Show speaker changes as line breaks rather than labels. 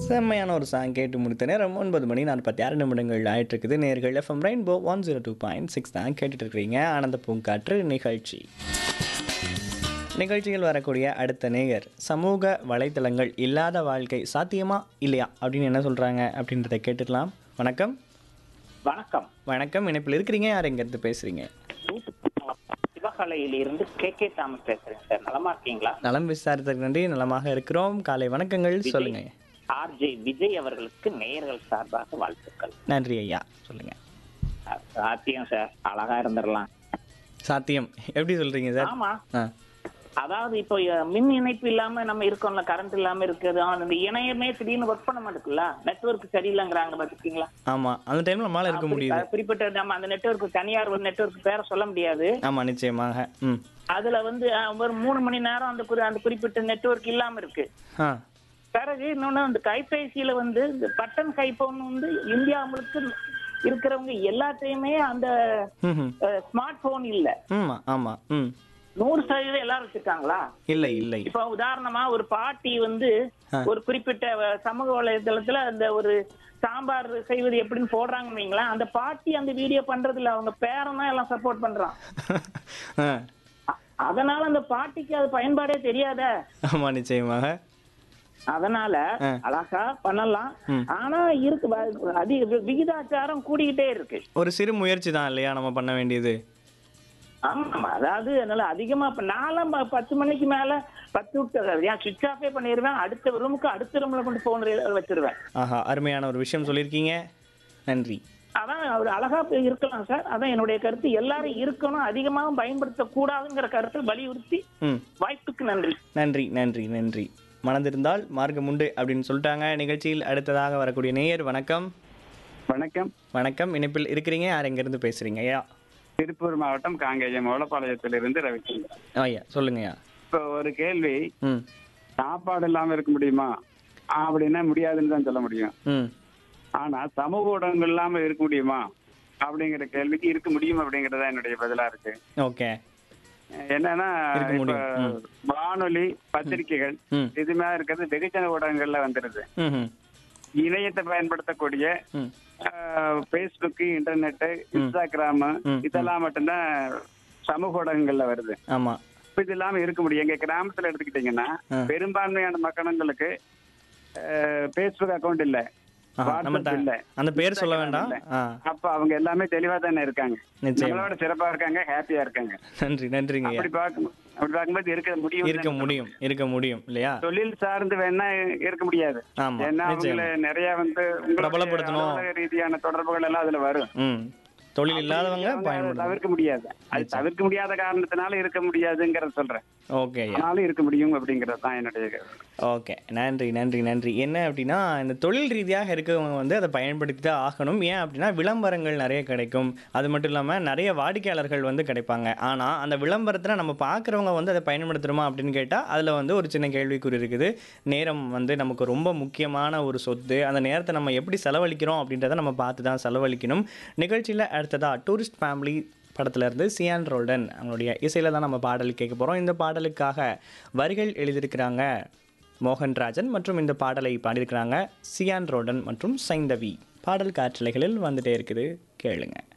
செம்மையான ஒரு சாங் கேட்டு முடித்த நேரம் ஒன்பது மணி நாற்பத்தி ஆறு நிமிடங்கள் ஆயிட்டு இருக்குது நேர்கள் FM rainbow one zero two point six தான் கேட்டுட்டு இருக்கிறீங்க ஆனந்த பூங்காற்று நிகழ்ச்சி நிகழ்ச்சியில் வரக்கூடிய அடுத்த நேயர் சமூக வலைத்தளங்கள் இல்லாத வாழ்க்கை சாத்தியமா இல்லையா அப்படின்னு என்ன சொல்கிறாங்க அப்படின்றத கேட்டுக்கலாம் வணக்கம்
வணக்கம்
வணக்கம் இணைப்பில் இருக்கிறீங்க யார் எங்கேருந்து பேசுகிறீங்க
சிவகலையில இருந்து கே கே தாமஸ் பேசுறேன் சார் நலமா இருக்கீங்களா
நலம் விசாரித்ததுக்கு நன்றி நலமாக இருக்கிறோம் காலை வணக்கங்கள் சொல்லுங்க
ஆர்ஜே விஜய் அவர்களுக்கு நேயர்கள் சார்பாக வாழ்த்துக்கள்
நன்றி ஐயா சொல்லுங்க
அஹ், சாத்தியம் சார் அழகா இருந்துடலாம்
சாத்தியம் எப்படி சொல்றீங்க சார்
ஆமா
ஆ
அதாவது இப்போ அஹ், மின் இணைப்பு இல்லாம நம்ம இருக்கோம்ல கரண்ட் இல்லாம இருக்குது ஆனா இந்த இணையமே திடீர்னு ஒர்க் பண்ண மாட்டேங்குல்ல நெட்வொர்க் சரியில்லைங்கிறாங்க பாத்துக்கீங்களா
ஆமா அந்த டைம்ல நம்மளால இருக்க முடியுது
குறிப்பிட்ட நம்ம அந்த நெட்வொர்க் தனியார் ஒரு நெட்வொர்க் பேர சொல்ல முடியாது
ஆமா நிச்சயமாக ம்
அதுல வந்து அஹ், ஒரு மூணு மணி நேரம் அந்த குறி- அந்த குறிப்பிட்ட நெட்வொர்க் இல்லாம இருக்கு
ஆ
பிறகு இன்னொன்னு அந்த கைபேசியில வந்து இந்த பட்டன் கைபோன் வந்து இந்தியா முழுக்க இருக்கிறவங்க எல்லாத்தையுமே அந்த
ம் ம்.
ஸ்மார்ட் போன் இல்ல
ஆமா ஆமா ம்
நூறு சதவீதம் எல்லாரும் வச்சிருக்காங்களா
இல்லை இல்லை
இப்ப உதாரணமா ஒரு பாட்டி வந்து ஒரு குறிப்பிட்ட அஹ், சமூக வலைதளத்துல அந்த ஒரு சாம்பார் செய்வது எப்படின்னு போடுறாங்கன்னு வைங்களேன் அந்த பாட்டி அந்த வீடியோ பண்றது இல்ல அவங்க பேரன் தான் எல்லாம் சப்போர்ட் பண்றான்
ஆ
அ- அதனால அந்த பாட்டிக்கு அது பயன்பாடே தெரியாத
ஆமா நிச்சயமாக
அதனால
ஆ.
அழகா பண்ணலாம்
ம்.
ஆனா இருக்கு வ- அதிக வி- விகிதாச்சாரம் கூடிக்கிட்டே இருக்கு
ஒரு சிறு முயற்சி தான் இல்லையா நம்ம பண்ண வேண்டியது
ஆமா அதாவது அதனால அதிகமா இப்ப நான்லாம் ப- பத்து மணிக்கு மேல பத்து விட்டு ஏன் சுவிட்ச் ஆஃபே பண்ணிடுவேன் அடுத்த ரூமுக்கு அடுத்த ரூம்ல கொண்டு போன் வச்சிருவேன்
ஆஹா அருமையான ஒரு விஷயம் சொல்லியிருக்கீங்க நன்றி
அதான் ஒரு அழகா போய் இருக்கலாம் சார் அதான் என்னுடைய கருத்து எல்லாரும் இருக்கணும் அதிகமாகவும் பயன்படுத்த கூடாதுங்கிற கருத்தை வலியுறுத்தி
ம்
வாய்ப்புக்கு நன்றி
நன்றி நன்றி நன்றி மனதிருந்தால் மார்க்கம் உண்டு அப்படின்னு சொல்லிட்டாங்க நிகழ்ச்சியில் அடுத்ததாக வரக்கூடிய நேயர் வணக்கம்
வணக்கம்
வணக்கம் இணைப்பில் இருக்கிறீங்க யார் எங்கேருந்து பேசுறீங்க ஐயா
திருப்பூர் மாவட்டம் காங்கேயம் ஓலப்பாளையத்திலிருந்து ரவிச்சந்திரன்
ஐயா சொல்லுங்கய்யா
இப்போ ஒரு கேள்வி
ம்
சாப்பாடு இல்லாம இருக்க முடியுமா அப்படின்னா முடியாதுன்னு தான் சொல்ல முடியும்
ம்
ஆனா சமூக ஊடகங்கள் இல்லாம இருக்க முடியுமா அப்படிங்கிற கேள்விக்கு இருக்க முடியும் அப்படிங்கறதா என்னுடைய பதிலா இருக்கு
ஓகே
என்னன்னா
இருக்க
இப்ப
முடியும்.
வானொலி பத்திரிகைகள்
ம்
இது மாதிரி இருக்கிறது வெகுஜன ஊடகங்கள்ல வந்துருது
ம் ம்
இணையத்தை பயன்படுத்தக்கூடிய
ம்
பேஸ்புக் இன்டர்நெட் இன்ஸ்டாகிராம்
ம்.
இதெல்லாம் மட்டும்தான் சமூக ஊடகங்கள்ல வருது
ஆமாம்
இப்ப இது இல்லாம இருக்க முடியும் எங்க கிராமத்துல எடுத்துக்கிட்டீங்கன்னா
ஆ.
பெரும்பான்மையான மக்களுங்களுக்கு பேஸ்புக் அக்கவுண்ட் இல்ல
ஆஹா, நம்ம
வாட்ஸ்அப்
த-
இல்ல
அந்த பேர் சொல்ல வேண்டாம்
இல்ல.
ஆ
அப்ப அவங்க எல்லாமே தெளிவா தானே இருக்காங்க
நிச்சயம்
நம்மளோட சிறப்பா இருக்காங்க ஹாப்பியா இருக்காங்க
நன்றி நன்றிங்க ஐயா
அப்படி பார்க்கும் அப்படி பார்க்கும்போது இருக்க முடியும்
இருக்க முடியும் இருக்க முடியும் இல்லையா
தொழில் சார்ந்து வேணா இருக்க முடியாது
ஆமா
ஏன்னா
நிச்சயம்
அவங்கள நிறைய வந்து உங்களுடைய
பிரபலப்படுத்தணும்.
அலுவலக ரீதியான தொடர்புகள் எல்லாம் அதுல வரும்
ம் தொழில் இல்லாதவங்க
அவங்க அதை
பயன்படுத்த
தவிர்க்க முடியாது அது தவிர்க்க முடியாத காரணத்தினால இருக்க முடியாதுங்கிறத சொல்றேன்
ஓகே ஐயா
ஆனாலும் இருக்க முடியும் அப்படிங்கறது தான் என்னுடைய கருத்து.
ஓகே நன்றி நன்றி நன்றி என்ன அப்படின்னா இந்த தொழில் ரீதியாக இருக்கவங்க வந்து அதை பயன்படுத்தி தான் ஆகணும் ஏன் அப்படின்னா விளம்பரங்கள் நிறைய கிடைக்கும் அது மட்டும் இல்லாமல் நிறைய வாடிக்கையாளர்கள் வந்து கிடைப்பாங்க ஆனால் அந்த விளம்பரத்தில் நம்ம பார்க்குறவங்க வந்து அதை பயன்படுத்துகிறோமா அப்படின்னு கேட்டால் அதில் வந்து ஒரு சின்ன கேள்விக்குறி இருக்குது நேரம் வந்து நமக்கு ரொம்ப முக்கியமான ஒரு சொத்து அந்த நேரத்தை நம்ம எப்படி செலவழிக்கிறோம் அப்படின்றத நம்ம பார்த்து தான் செலவழிக்கணும் நிகழ்ச்சியில் அடுத்ததாக டூரிஸ்ட் ஃபேமிலி படத்துல இருந்து சியான் ரோல்டன் அவங்களுடைய இசையில் தான் நம்ம பாடல் கேட்க போகிறோம் இந்த பாடலுக்காக வரிகள் எழுதியிருக்கிறாங்க மோகன்ராஜன் மற்றும் இந்த பாடலை பாடியிருக்கிறாங்க சியான் ரோடன் மற்றும் சைந்தவி பாடல் காற்றலைகளில் வந்துட்டே இருக்குது கேளுங்க